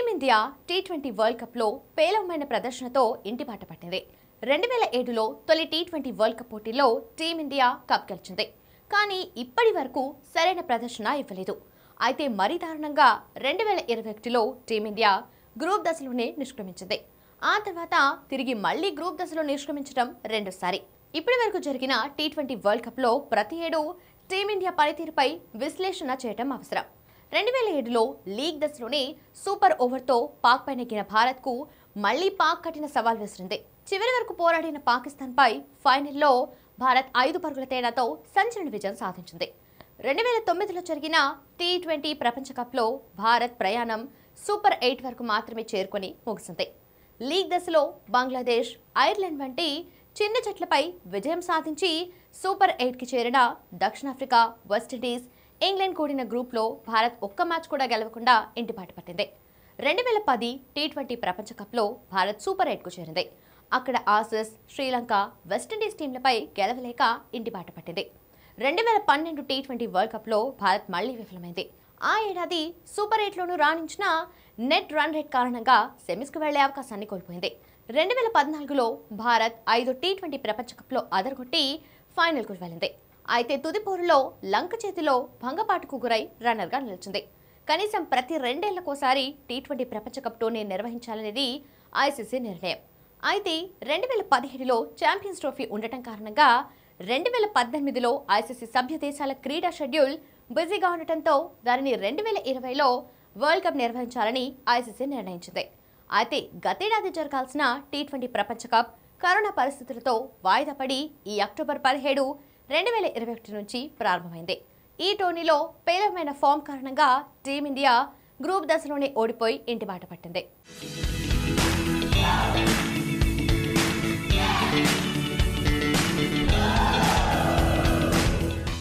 team India tea twenty world కప్లో పేలవమైన ప్రదర్శనతో ఇంటిబాట పట్టింది రెండు వేల ఏడులో తొలి టీ ట్వంటీ వరల్డ్ కప్ పోటీలో టీమిండియా కప్ గెలిచింది కానీ ఇప్పటి వరకు సరైన ప్రదర్శన ఇవ్వలేదు అయితే మరీ దారుణంగా రెండు వేల ఇరవై ఒకటిలో టీమిండియా గ్రూప్ దశలోనే నిష్క్రమించింది ఆ తర్వాత తిరిగి మళ్లీ గ్రూప్ దశలో నిష్క్రమించడం రెండోసారి ఇప్పటి వరకు జరిగిన టీ ట్వంటీ వరల్డ్ కప్లో ప్రతి ఏడు టీమిండియా పనితీరుపై విశ్లేషణ చేయడం అవసరం రెండు వేల ఏడులో లీగ్ దశలోనే సూపర్ ఓవర్తో పాక్ పై నెగ్గిన భారత్కు మళ్లీ పాక్ కఠిన సవాల్ విసిరింది చివరి వరకు పోరాడిన పాకిస్తాన్పై ఫైనల్లో భారత్ ఐదు పరుగుల తేడాతో సంచలన విజయం సాధించింది రెండు వేల తొమ్మిదిలో జరిగిన టీ ట్వంటీ ప్రపంచ కప్లో భారత్ ప్రయాణం సూపర్ ఎయిట్ వరకు మాత్రమే చేరుకొని ముగిసింది లీగ్ దశలో బంగ్లాదేశ్ ఐర్లాండ్ వంటి చిన్న జట్లపై విజయం సాధించి సూపర్ ఎయిట్కి చేరిన దక్షిణాఫ్రికా వెస్టిండీస్ ఇంగ్లాండ్ కూడిన గ్రూప్లో భారత్ ఒక్క మ్యాచ్ కూడా గెలవకుండా ఇంటిపాటు పట్టింది రెండు వేల పది టీ ట్వంటీ ప్రపంచ కప్లో భారత్ సూపర్ ఎయిట్కు చేరింది అక్కడ ఆసీస్ శ్రీలంక వెస్టిండీస్ టీంలపై గెలవలేక ఇంటిబాట పట్టింది రెండు వేల పన్నెండు టీ ట్వంటీ వరల్డ్ కప్లో భారత్ మళ్లీ విఫలమైంది ఆ ఏడాది సూపర్ ఎయిట్లోనూ రాణించిన నెట్ రన్ రేట్ కారణంగా సెమీస్కు వెళ్లే అవకాశాన్ని కోల్పోయింది రెండు వేల పద్నాలుగులో భారత్ ఐదు టీ ట్వంటీ ప్రపంచ కప్లో అదరగొట్టి ఫైనల్కు వెళ్ళింది అయితే తుది పోరులో లంక చేతిలో భంగపాటుకు గురై రన్నర్గా నిలిచింది కనీసం ప్రతి రెండేళ్లకోసారి టీ ట్వంటీ ప్రపంచ కప్ టోర్నీ నిర్వహించాలనేది ఐసీసీ నిర్ణయం అయితే రెండు వేల పదిహేడులో ఛాంపియన్స్ ట్రోఫీ ఉండటం కారణంగా రెండు వేల పద్దెనిమిదిలో ఐసీసీ సభ్య దేశాల క్రీడా షెడ్యూల్ బిజీగా ఉండటంతో దానిని రెండు వేల ఇరవైలో వరల్డ్ కప్ నిర్వహించాలని ఐసీసీ నిర్ణయించింది అయితే గతేడాది జరగాల్సిన టీ ట్వంటీ ప్రపంచ కప్ కరోనా పరిస్థితులతో వాయిదా పడి ఈ అక్టోబర్ పదిహేడు రెండు వేల ఇరవై ఒకటి నుంచి ప్రారంభమైంది ఈ టోర్నీలో పేలవమైన ఫామ్ కారణంగా టీమిండియా గ్రూప్ దశలోనే ఓడిపోయి ఇంటి బాట పట్టింది